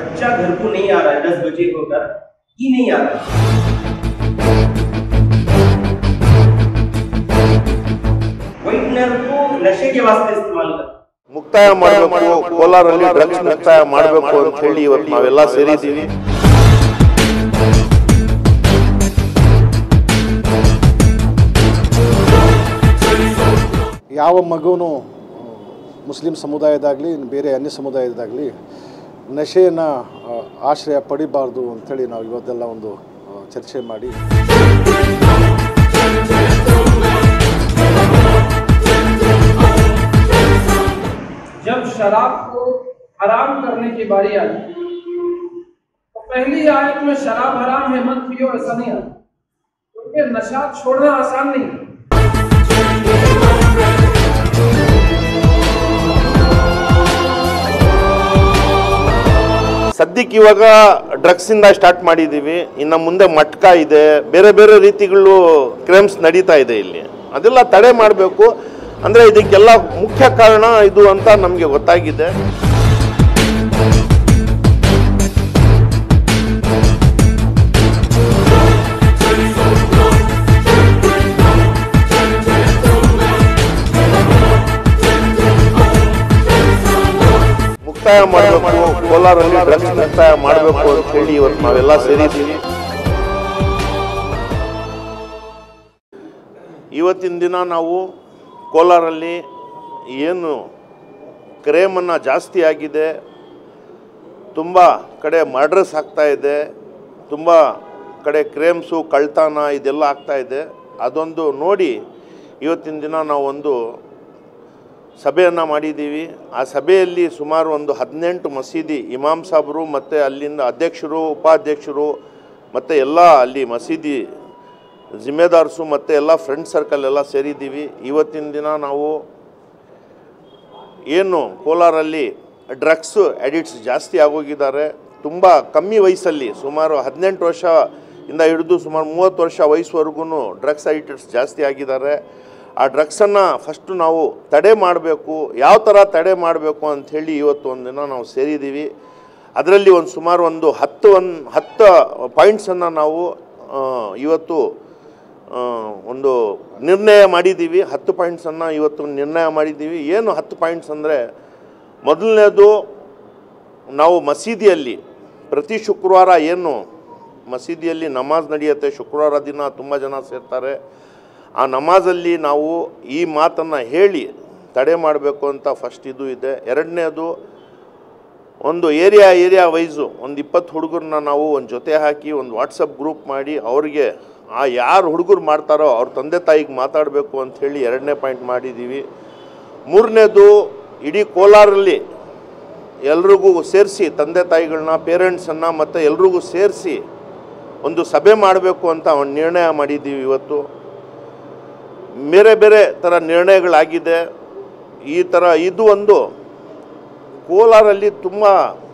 बच्चा घर को नहीं आ रहा है दस बजे होकर ही नहीं आ रहा व्हाइटनर को नशे के वास्ते इस्तेमाल कर ಮುಕ್ತಾಯ ಮಾಡಬೇಕು ಕೋಲಾರಲ್ಲಿ ಡ್ರಗ್ಸ್ ಮುಕ್ತಾಯ ಮಾಡಬೇಕು ಅಂತ ಹೇಳಿ ಇವತ್ತು ನಾವೆಲ್ಲ ಸೇರಿದ್ದೀವಿ ಯಾವ ಮಗುನು ಮುಸ್ಲಿಂ ಸಮುದಾಯದಾಗಲಿ ಬೇರೆ ಅನ್ಯ ಸಮುದಾಯದಾಗಲಿ ನಶೆಯನ್ನು ಆಶ್ರಯ ಪಡಿಬಾರ್ದು ಅಂಥೇಳಿ ನಾವು ಇವತ್ತೆಲ್ಲ ಒಂದು ಆ, ಚರ್ಚೆ ಮಾಡಿ जब शराब को हराम करने की बारी आई तो पहली आयत में शराब हराम है मत पियो ऐसा नहीं आता क्योंकि नशा छोड़ना आसान नहीं है ಸದ್ಯಕ್ಕೆ ಇವಾಗ ಡ್ರಗ್ಸಿಂದ ಸ್ಟಾರ್ಟ್ ಮಾಡಿದ್ದೀವಿ ಇನ್ನು ಮುಂದೆ ಮಟ್ಕ ಇದೆ ಬೇರೆ ಬೇರೆ ರೀತಿಗಳು ಕ್ರೈಮ್ಸ್ ನಡೀತಾ ಇದೆ ಇಲ್ಲಿ ಅದೆಲ್ಲ ತಡೆ ಮಾಡಬೇಕು ಅಂದರೆ ಇದಕ್ಕೆಲ್ಲ ಮುಖ್ಯ ಕಾರಣ ಇದು ಅಂತ ನಮಗೆ ಗೊತ್ತಾಗಿದೆ ಮುಕ್ತಾಯ ಮಾಡಬೇಕು ಕೋಲಾರಲ್ಲಿ ಡ್ರಗ್ಸ್ ಮುಕ್ತಾಯ ಮಾಡಬೇಕು ಅಂತ ಹೇಳಿ ಇವತ್ತು ನಾವೆಲ್ಲ ಸೇರಿದ್ದೀವಿ ಇವತ್ತಿನ ದಿನ ನಾವು ಕೋಲಾರಲ್ಲಿ ಏನು ಕ್ರೇಮನ್ನು ಜಾಸ್ತಿ ಆಗಿದೆ ತುಂಬ ಕಡೆ ಮರ್ಡರ್ಸ್ ಆಗ್ತಾ ಇದೆ ತುಂಬ ಕಡೆ ಕ್ರೇಮ್ಸು ಕಳ್ತನ ಇದೆಲ್ಲ ಆಗ್ತಾ ಇದೆ ಅದೊಂದು ನೋಡಿ ಇವತ್ತಿನ ದಿನ ನಾವು ಒಂದು ಸಭೆಯನ್ನು ಮಾಡಿದ್ದೀವಿ ಆ ಸಭೆಯಲ್ಲಿ ಸುಮಾರು ಒಂದು ಹದಿನೆಂಟು ಮಸೀದಿ ಇಮಾಮ್ ಸಾಬ್ರು ಮತ್ತು ಅಲ್ಲಿಂದ ಅಧ್ಯಕ್ಷರು ಉಪಾಧ್ಯಕ್ಷರು ಮತ್ತು ಎಲ್ಲ ಅಲ್ಲಿ ಮಸೀದಿ ಜಿಮ್ಮೆದಾರ್ಸು ಮತ್ತು ಎಲ್ಲ ಫ್ರೆಂಡ್ ಸರ್ಕಲ್ ಎಲ್ಲ ಸೇರಿದ್ದೀವಿ ಇವತ್ತಿನ ದಿನ ನಾವು ಏನು ಕೋಲಾರಲ್ಲಿ ಡ್ರಗ್ಸ್ ಅಡಿಕ್ಟ್ಸ್ ಜಾಸ್ತಿ ಆಗೋಗಿದ್ದಾರೆ ತುಂಬ ಕಮ್ಮಿ ವಯಸ್ಸಲ್ಲಿ ಸುಮಾರು ಹದಿನೆಂಟು ವರ್ಷ ಇಂದ ಹಿಡಿದು ಸುಮಾರು ಮೂವತ್ತು ವರ್ಷ ವಯಸ್ಸುವರೆಗೂ ಡ್ರಗ್ಸ್ ಅಡಿಕ್ಟ್ಸ್ ಜಾಸ್ತಿ ಆಗಿದ್ದಾರೆ ಆ ಡ್ರಗ್ಸನ್ನು ಫಸ್ಟು ನಾವು ತಡೆ ಮಾಡಬೇಕು ಯಾವ ಥರ ತಡೆ ಮಾಡಬೇಕು ಅಂಥೇಳಿ ಇವತ್ತು ಒಂದಿನ ನಾವು ಸೇರಿದ್ದೀವಿ ಅದರಲ್ಲಿ ಒಂದು ಸುಮಾರು ಒಂದು ಹತ್ತು ಒಂದು ಹತ್ತು ಪಾಯಿಂಟ್ಸನ್ನು ನಾವು ಆ, ಇವತ್ತು ಆ, ಒಂದು ನಿರ್ಣಯ ಮಾಡಿದ್ದೀವಿ ಹತ್ತು ಪಾಯಿಂಟ್ಸನ್ನು ಇವತ್ತು ನಿರ್ಣಯ ಮಾಡಿದ್ದೀವಿ ಏನು ಹತ್ತು ಪಾಯಿಂಟ್ಸ್ ಅಂದರೆ ಮೊದಲನೇದು ನಾವು ಮಸೀದಿಯಲ್ಲಿ ಪ್ರತಿ ಶುಕ್ರವಾರ ಏನು ಮಸೀದಿಯಲ್ಲಿ ನಮಾಜ್ ನಡೆಯುತ್ತೆ ಶುಕ್ರವಾರ ದಿನ ತುಂಬ ಜನ ಸೇರ್ತಾರೆ ಆ ನಮಾಜಲ್ಲಿ ನಾವು ಈ ಮಾತನ್ನು ಹೇಳಿ ತಡೆ ಮಾಡಬೇಕು ಅಂತ ಫಸ್ಟ್ ಇದು ಇದೆ ಎರಡನೇದು ಒಂದು ಏರಿಯಾ ಏರಿಯಾ ವೈಸು ಒಂದು ಇಪ್ಪತ್ತು ಹುಡುಗರನ್ನ ನಾವು ಒಂದು ಜೊತೆ ಹಾಕಿ ಒಂದು ವಾಟ್ಸಪ್ ಗ್ರೂಪ್ ಮಾಡಿ ಅವ್ರಿಗೆ ಆ ಯಾರು ಹುಡುಗರು ಮಾಡ್ತಾರೋ ಅವ್ರ ತಂದೆ ತಾಯಿಗೆ ಮಾತಾಡಬೇಕು ಅಂಥೇಳಿ ಎರಡನೇ ಪಾಯಿಂಟ್ ಮಾಡಿದ್ದೀವಿ ಮೂರನೇದು ಇಡೀ ಕೋಲಾರಲ್ಲಿ ಎಲ್ರಿಗೂ ಸೇರಿಸಿ ತಂದೆ ತಾಯಿಗಳನ್ನ ಪೇರೆಂಟ್ಸನ್ನು ಮತ್ತು ಎಲ್ರಿಗೂ ಸೇರಿಸಿ ಒಂದು ಸಭೆ ಮಾಡಬೇಕು ಅಂತ ಒಂದು ನಿರ್ಣಯ ಮಾಡಿದ್ದೀವಿ ಇವತ್ತು ಬೇರೆ ಬೇರೆ ಥರ ನಿರ್ಣಯಗಳಾಗಿದೆ ಈ ಥರ ಇದು ಒಂದು ಕೋಲಾರಲ್ಲಿ ತುಂಬ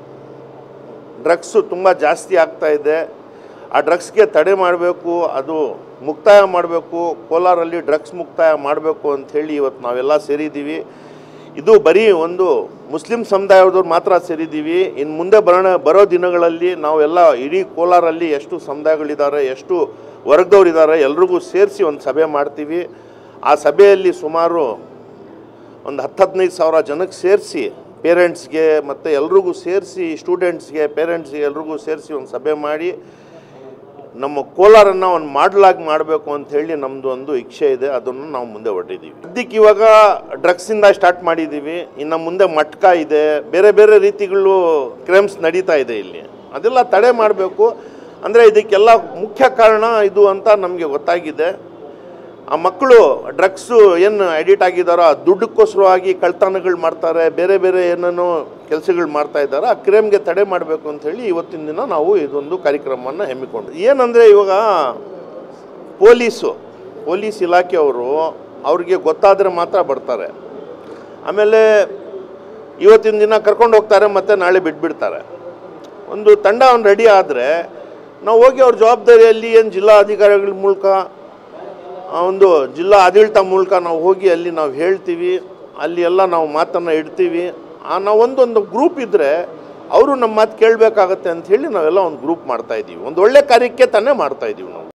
ಡ್ರಗ್ಸು ತುಂಬ ಜಾಸ್ತಿ ಆಗ್ತಾ ಇದೆ ಆ ಡ್ರಗ್ಸ್ಗೆ ತಡೆ ಮಾಡಬೇಕು ಅದು ಮುಕ್ತಾಯ ಮಾಡಬೇಕು ಕೋಲಾರಲ್ಲಿ ಡ್ರಗ್ಸ್ ಮುಕ್ತಾಯ ಮಾಡಬೇಕು ಅಂಥೇಳಿ ಇವತ್ತು ನಾವೆಲ್ಲ ಸೇರಿದ್ದೀವಿ ಇದು ಬರೀ ಒಂದು ಮುಸ್ಲಿಂ ಸಮುದಾಯದವ್ರು ಮಾತ್ರ ಸೇರಿದ್ದೀವಿ ಇನ್ನು ಮುಂದೆ ಬರೋಣ ಬರೋ ದಿನಗಳಲ್ಲಿ ನಾವೆಲ್ಲ ಇಡೀ ಕೋಲಾರಲ್ಲಿ ಎಷ್ಟು ಸಮುದಾಯಗಳಿದ್ದಾರೆ ಎಷ್ಟು ವರ್ಗದವ್ರಿದ್ದಾರೆ ಎಲ್ರಿಗೂ ಸೇರಿಸಿ ಒಂದು ಸಭೆ ಮಾಡ್ತೀವಿ ಆ ಸಭೆಯಲ್ಲಿ ಸುಮಾರು ಒಂದು ಹತ್ತು ಹದಿನೈದು ಸಾವಿರ ಜನಕ್ಕೆ ಸೇರಿಸಿ ಪೇರೆಂಟ್ಸ್ಗೆ ಮತ್ತು ಎಲ್ರಿಗೂ ಸೇರಿಸಿ ಸ್ಟೂಡೆಂಟ್ಸ್ಗೆ ಪೇರೆಂಟ್ಸ್ಗೆ ಎಲ್ರಿಗೂ ಸೇರಿಸಿ ಒಂದು ಸಭೆ ಮಾಡಿ ನಮ್ಮ ಕೋಲಾರನ್ನು ಒಂದು ಮಾಡಲಾಗಿ ಮಾಡಬೇಕು ಅಂತ ಹೇಳಿ ನಮ್ಮದು ಒಂದು ಇಚ್ಛೆ ಇದೆ ಅದನ್ನು ನಾವು ಮುಂದೆ ಹೊರಟಿದ್ದೀವಿ ಸದ್ಯಕ್ಕೆ ಇವಾಗ ಡ್ರಗ್ಸಿಂದ ಸ್ಟಾರ್ಟ್ ಮಾಡಿದ್ದೀವಿ ಇನ್ನು ಮುಂದೆ ಮಟ್ಕ ಇದೆ ಬೇರೆ ಬೇರೆ ರೀತಿಗಳು ಕ್ರೈಮ್ಸ್ ನಡೀತಾ ಇದೆ ಇಲ್ಲಿ ಅದೆಲ್ಲ ತಡೆ ಮಾಡಬೇಕು ಅಂದರೆ ಇದಕ್ಕೆಲ್ಲ ಮುಖ್ಯ ಕಾರಣ ಇದು ಅಂತ ನಮಗೆ ಗೊತ್ತಾಗಿದೆ ಆ ಮಕ್ಕಳು ಡ್ರಗ್ಸು ಏನು ಅಡಿಟ್ ಆಗಿದ್ದಾರೋ ಆ ದುಡ್ಡಕ್ಕೋಸ್ಕರವಾಗಿ ಕಳ್ತನಗಳು ಮಾಡ್ತಾರೆ ಬೇರೆ ಬೇರೆ ಏನೇನೋ ಕೆಲಸಗಳು ಮಾಡ್ತಾ ಇದ್ದಾರೆ ಆ ಕ್ರೈಮ್ಗೆ ತಡೆ ಮಾಡಬೇಕು ಅಂಥೇಳಿ ಇವತ್ತಿನ ದಿನ ನಾವು ಇದೊಂದು ಕಾರ್ಯಕ್ರಮವನ್ನು ಹಮ್ಮಿಕೊಂಡು ಏನಂದರೆ ಇವಾಗ ಪೊಲೀಸು ಪೊಲೀಸ್ ಇಲಾಖೆಯವರು ಅವ್ರಿಗೆ ಗೊತ್ತಾದರೆ ಮಾತ್ರ ಬರ್ತಾರೆ ಆಮೇಲೆ ಇವತ್ತಿನ ದಿನ ಕರ್ಕೊಂಡು ಹೋಗ್ತಾರೆ ಮತ್ತು ನಾಳೆ ಬಿಟ್ಬಿಡ್ತಾರೆ ಒಂದು ತಂಡ ಒಂದು ರೆಡಿ ಆದರೆ ನಾವು ಹೋಗಿ ಅವ್ರ ಜವಾಬ್ದಾರಿಯಲ್ಲಿ ಏನು ಜಿಲ್ಲಾ ಅಧಿಕಾರಿಗಳ ಮೂಲಕ ಆ ಒಂದು ಜಿಲ್ಲಾ ಆಡಳಿತ ಮೂಲಕ ನಾವು ಹೋಗಿ ಅಲ್ಲಿ ನಾವು ಹೇಳ್ತೀವಿ ಅಲ್ಲಿ ಎಲ್ಲ ನಾವು ಮಾತನ್ನು ಇಡ್ತೀವಿ ಆ ನಾವು ಒಂದೊಂದು ಗ್ರೂಪ್ ಇದ್ದರೆ ಅವರು ನಮ್ಮ ಮಾತು ಕೇಳಬೇಕಾಗತ್ತೆ ಅಂತ ಹೇಳಿ ನಾವೆಲ್ಲ ಒಂದು ಗ್ರೂಪ್ ಮಾಡ್ತಾ ಇದ್ದೀವಿ ಒಂದು ಒಳ್ಳೆ ಕಾರ್ಯಕ್ಕೆ ತಾನೇ ಮಾಡ್ತಾ ಇದ್ದೀವಿ ನಾವು